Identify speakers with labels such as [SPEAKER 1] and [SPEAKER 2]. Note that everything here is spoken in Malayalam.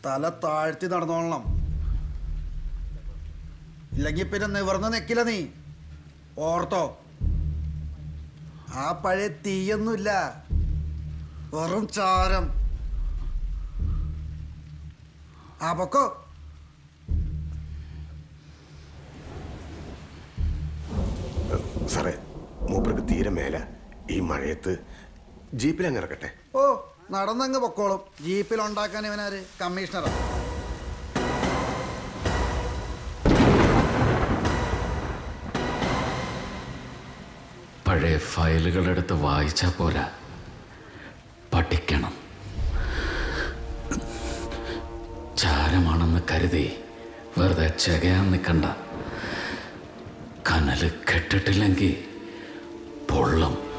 [SPEAKER 1] തല താഴ്ത്തി നടന്നോളണം ഇല്ലെങ്കിൽ പിന്നെ നിവർന്ന് നിക്കില്ല നീ ഓർത്തോ ആ പഴയ തീയൊന്നുമില്ല വെറും ചാരം ആ പൊക്കോ
[SPEAKER 2] സാറേ മൂപ്പർക്ക് തീരെ മേല ഈ മഴയത്ത് ജീപ്പിൽ അങ്ങ് ഇറക്കട്ടെ
[SPEAKER 1] ഓ നടന്നങ്ങ് പൊക്കോളും ജീപ്പിൽ ഉണ്ടാക്കാൻ ഇവനാര് കമ്മീഷണറാ
[SPEAKER 3] പഴയ ഫയലുകളെടുത്ത് വായിച്ചാൽ പോരാ പഠിക്കണം ചാരമാണെന്ന് കരുതി വെറുതെ ചെകയാൻ നിൽക്കണ്ട കനല് കെട്ടിട്ടില്ലെങ്കിൽ പൊള്ളും